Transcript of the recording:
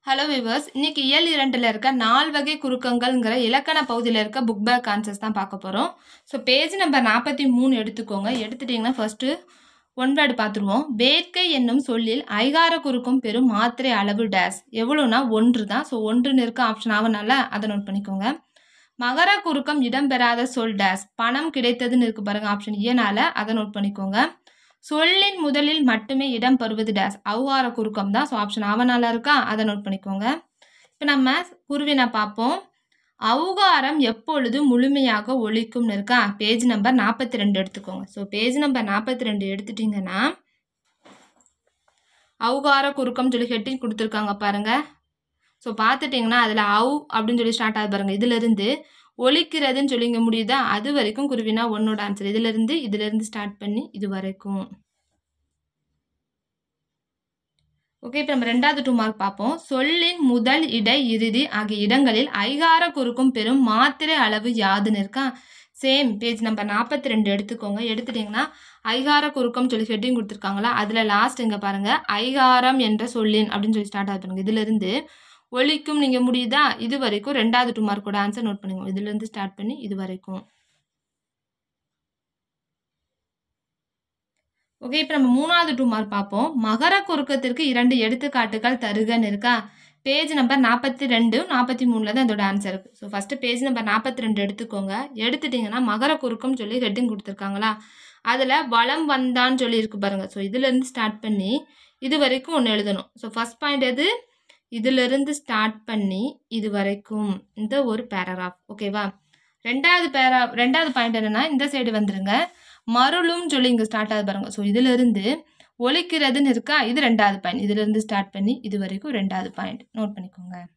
hello viewers இன்னைக்கு இயல் இரண்டில் இருக்க நால் வகை குறுக்கங்கள்ங்கிற இலக்கண பகுதியில் இருக்க புக் பேக் ஆன்சர்ஸ் தான் பார்க்க போகிறோம் ஸோ பேஜ் நம்பர் நாற்பத்தி மூணு எடுத்துக்கோங்க எடுத்துட்டிங்கன்னா ஃபஸ்ட்டு ஒன் வேர்டு பார்த்துருவோம் வேட்கை என்னும் சொல்லில் ஐகார குறுக்கும் பெரும் மாத்திரை அளவு டேஸ் எவ்வளோனா ஒன்று தான் ஸோ ஒன்றுன்னு இருக்க ஆப்ஷன் ஆகனால அதை நோட் பண்ணிக்கோங்க மகர குறுக்கம் இடம்பெறாத சொல் டேஸ் பணம் கிடைத்ததுன்னு இருக்கு பாருங்க ஆப்ஷன் ஏனால அதை நோட் பண்ணிக்கோங்க சொல்லின் முதலில் மட்டுமே இடம் பெறுவது டேஸ் அவ்வார குறுக்கம் தான் ஸோ ஆப்ஷன் ஆவனால இருக்கா அதை நோட் பண்ணிக்கோங்க இப்போ நம்ம குருவினை பார்ப்போம் அவுகாரம் எப்பொழுது முழுமையாக ஒழிக்கும்னு இருக்கா பேஜ் நம்பர் நாற்பத்தி ரெண்டு எடுத்துக்கோங்க ஸோ பேஜ் நம்பர் நாற்பத்தி ரெண்டு எடுத்துட்டிங்கன்னா அவுகார குறுக்கம் சொல்லி ஹெட்டிங் கொடுத்துருக்காங்க பாருங்க ஸோ பார்த்துட்டிங்கன்னா அதில் அவு அப்படின்னு சொல்லி ஸ்டார்ட் ஆகுது பாருங்க இதிலிருந்து ஒழிக்கிறதுன்னு சொல்லி இங்கே முடியுதா அது வரைக்கும் குருவினா ஒன்னோட ஆன்சர் இதிலிருந்து இதிலிருந்து ஸ்டார்ட் பண்ணி இது வரைக்கும் ஓகே இப்போ நம்ம ரெண்டாவது டூ மார்க் பார்ப்போம் சொல்லின் முதல் இடை இறுதி ஆகிய இடங்களில் ஐகார குறுக்கும் பெரும் மாத்திரை அளவு யாதுன்னு இருக்கா சேம் பேஜ் நம்பர் நாற்பத்தி ரெண்டு எடுத்துக்கோங்க எடுத்துட்டிங்கன்னா ஐகார குறுக்கம் சொல்லி ஹெட்டிங் கொடுத்துருக்காங்களா அதில் லாஸ்ட் இங்கே பாருங்கள் ஐகாரம் என்ற சொல்லின் அப்படின்னு சொல்லி ஸ்டார்ட் ஆகுதுங்க இதிலிருந்து ஒழிக்கும் நீங்கள் முடியுதா இது வரைக்கும் ரெண்டாவது டூ மார்க்கோட ஆன்சர் நோட் பண்ணுங்க இதுலேருந்து ஸ்டார்ட் பண்ணி இது வரைக்கும் ஓகே இப்போ நம்ம மூணாவது டூ மார்க் பார்ப்போம் மகர குறுக்கத்திற்கு இரண்டு எடுத்துக்காட்டுகள் தருகன்னு இருக்கா பேஜ் நம்பர் நாற்பத்தி ரெண்டு நாற்பத்தி மூணில் தான் இதோட ஆன்சர் இருக்குது ஸோ ஃபஸ்ட்டு பேஜ் நம்பர் நாற்பத்தி ரெண்டு எடுத்துக்கோங்க எடுத்துட்டிங்கன்னா மகர குறுக்கம் சொல்லி ஹெட்டிங் கொடுத்துருக்காங்களா அதில் வளம் வந்தான்னு சொல்லி இருக்கு பாருங்கள் ஸோ இதுலேருந்து ஸ்டார்ட் பண்ணி இது வரைக்கும் ஒன்று எழுதணும் ஸோ ஃபஸ்ட் பாயிண்ட் எது இதிலிருந்து ஸ்டார்ட் பண்ணி இது வரைக்கும் இந்த ஒரு பேராகிராஃப் ஓகேவா ரெண்டாவது பேரா ரெண்டாவது பாயிண்ட் என்னென்னா இந்த சைடு வந்துருங்க மருளும் சொல்லி இங்கே ஸ்டார்ட் ஆகுது பாருங்க ஸோ இதிலிருந்து ஒழிக்கிறதுன்னு இருக்கா இது ரெண்டாவது பாயிண்ட் இதிலிருந்து ஸ்டார்ட் பண்ணி இது வரைக்கும் ரெண்டாவது பாயிண்ட் நோட் பண்ணிக்கோங்க